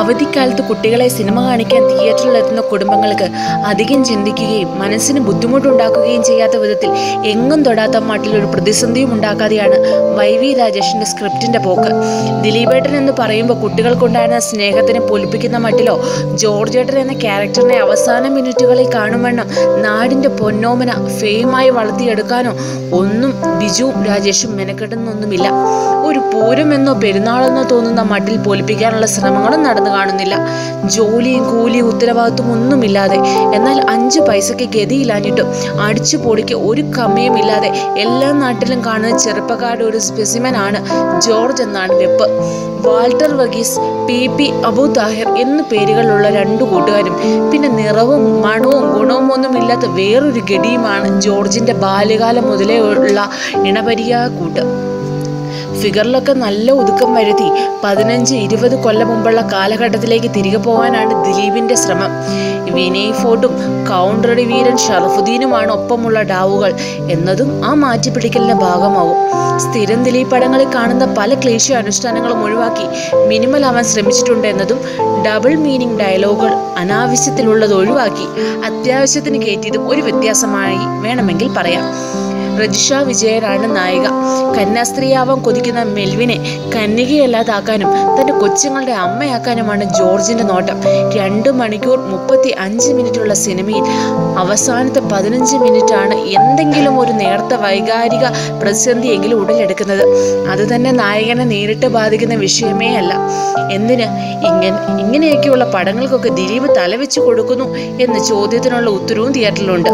അവധിക്കാലത്ത് കുട്ടികളെ സിനിമ കാണിക്കാൻ തിയേറ്ററിലെത്തുന്ന കുടുംബങ്ങൾക്ക് അധികം ചിന്തിക്കുകയും മനസ്സിന് ബുദ്ധിമുട്ടുണ്ടാക്കുകയും ചെയ്യാത്ത വിധത്തിൽ എങ്ങും തൊടാത്ത മട്ടിൽ ഒരു പ്രതിസന്ധിയും ഉണ്ടാക്കാതെയാണ് വൈ വി രാജേഷിന്റെ സ്ക്രിപ്റ്റിന്റെ പോക്ക് ദിലീപേട്ടൻ എന്ന് പറയുമ്പോൾ കുട്ടികൾക്കുണ്ടായിരുന്ന സ്നേഹത്തിനെ പൊലിപ്പിക്കുന്ന മട്ടിലോ ജോർജേട്ടൻ എന്ന ക്യാരക്ടറിനെ അവസാന മിനിറ്റുകളിൽ കാണുവണ്ണം നാടിന്റെ പൊന്നോമന ഫെയിമായി വളർത്തിയെടുക്കാനോ ഒന്നും ബിജുവും രാജേഷും മെനക്കെടുന്നൊന്നുമില്ല ഒരു പൂരമെന്നോ പെരുന്നാളെന്നോ തോന്നുന്ന മട്ടിൽ പൊലിപ്പിക്കാനുള്ള ശ്രമങ്ങളും നടന്നു കാണുന്നില്ല ജോലിയും കൂലിയും ഉത്തരവാദിത്വം ഒന്നുമില്ലാതെ എന്നാൽ അഞ്ച് പൈസയ്ക്ക് ഗതിയില്ലാഞ്ഞിട്ടും അടിച്ചു പൊടിക്ക് ഒരു കമ്മിയുമില്ലാതെ എല്ലാ നാട്ടിലും കാണുന്ന ചെറുപ്പക്കാരുടെ ഒരു സ്പെസിമൻ ആണ് ജോർജ് എന്നാണ് വെപ്പ് Walter Varghese P P Abu Thahir എന്നു പേരുകളുള്ള രണ്ടു കൂട്ടുകാരും പിന്നെ നിറവും മണവും ഗുണവും ഒന്നുമില്ലാത്ത വേറൊരു ഗഡിയുമാണ് ജോർജിന്റെ ബാല്യകാലം മുതലേ ഉള്ള ഇണപരിയാ കൂട്ട് ഫിഗറിലൊക്കെ നല്ല ഒതുക്കം വരുത്തി പതിനഞ്ച് ഇരുപത് കൊല്ലം മുമ്പുള്ള കാലഘട്ടത്തിലേക്ക് തിരികെ പോകാനാണ് ദിലീപിന്റെ ശ്രമം വിനയ് ഫോർട്ടും കൗണ്ടറടി വീരൻ ഷറഫുദ്ദീനുമാണ് ഒപ്പമുള്ള ഡാവുകൾ എന്നതും ആ മാറ്റിപ്പിടിക്കലിന്റെ ഭാഗമാവും സ്ഥിരം ദിലീപ് പടങ്ങളിൽ കാണുന്ന പല ക്ലേശ അനുഷ്ഠാനങ്ങളും ഒഴിവാക്കി മിനിമൽ ആവാൻ ശ്രമിച്ചിട്ടുണ്ട് എന്നതും ഡബിൾ മീനിങ് ഡയലോഗുകൾ അനാവശ്യത്തിലുള്ളത് ഒഴിവാക്കി അത്യാവശ്യത്തിന് കയറ്റിയതും ഒരു വ്യത്യാസമായി വേണമെങ്കിൽ പറയാം രജിഷ വിജയനാണ് നായിക കന്യാസ്ത്രീയാവാൻ കൊതിക്കുന്ന മെൽവിനെ കന്യകയല്ലാതാക്കാനും തൻ്റെ കൊച്ചുങ്ങളുടെ അമ്മയാക്കാനുമാണ് ജോർജിന്റെ നോട്ടം രണ്ട് മണിക്കൂർ മുപ്പത്തി അഞ്ച് മിനിറ്റുള്ള സിനിമയിൽ അവസാനത്തെ പതിനഞ്ച് മിനിറ്റാണ് എന്തെങ്കിലും ഒരു നേർത്ത വൈകാരിക പ്രതിസന്ധിയെങ്കിലും ഉടലെടുക്കുന്നത് അത് തന്നെ നായകനെ നേരിട്ട് ബാധിക്കുന്ന വിഷയമേ അല്ല എന്തിന് ഇങ്ങനെ ഇങ്ങനെയൊക്കെയുള്ള പടങ്ങൾക്കൊക്കെ ദിലീപ് തലവെച്ച് കൊടുക്കുന്നു എന്ന ചോദ്യത്തിനുള്ള ഉത്തരവും തിയേറ്ററിലുണ്ട്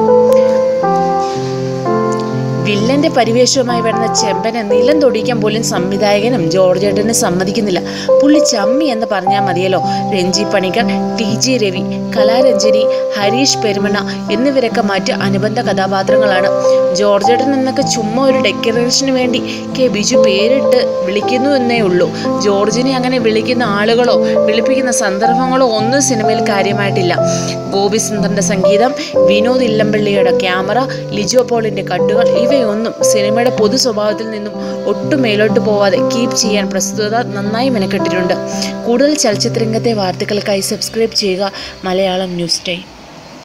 വില്ലന്റെ പരിവേഷവുമായി വരുന്ന ചെമ്പനെ നിലം തൊടിക്കാൻ പോലും സംവിധായകനും ജോർജേട്ടനും സമ്മതിക്കുന്നില്ല പുള്ളി ചമ്മി എന്ന് പറഞ്ഞാൽ മതിയല്ലോ രഞ്ജി പണിക്കർ ടി ജി രവി കലാരഞ്ജനി ഹരീഷ് പെരുമണ എന്നിവരൊക്കെ മറ്റ് അനുബന്ധ കഥാപാത്രങ്ങളാണ് ജോർജേട്ടൻ എന്നൊക്കെ ചുമ്മാ ഒരു ഡെക്കറേഷന് വേണ്ടി കെ ബിജു പേരിട്ട് വിളിക്കുന്നു എന്നേ ഉള്ളൂ ജോർജിനെ അങ്ങനെ വിളിക്കുന്ന ആളുകളോ വിളിപ്പിക്കുന്ന സന്ദർഭങ്ങളോ ഒന്നും സിനിമയിൽ കാര്യമായിട്ടില്ല ഗോപിസുന്ദറിന്റെ സംഗീതം വിനോദ് ഇല്ലമ്പള്ളിയുടെ ക്യാമറ ലിജോ പോളിന്റെ കട്ടുകൾ ഇവയൊന്നും സിനിമയുടെ പൊതു സ്വഭാവത്തിൽ നിന്നും ഒട്ടും മേലോട്ട് പോവാതെ കീപ്പ് ചെയ്യാൻ പ്രസ്തുത നന്നായി മെനക്കെട്ടിട്ടുണ്ട് കൂടുതൽ ചലച്ചിത്രരംഗത്തെ വാർത്തകൾക്കായി സബ്സ്ക്രൈബ് ചെയ്യുക മലയാളം ന്യൂസ് ടൈം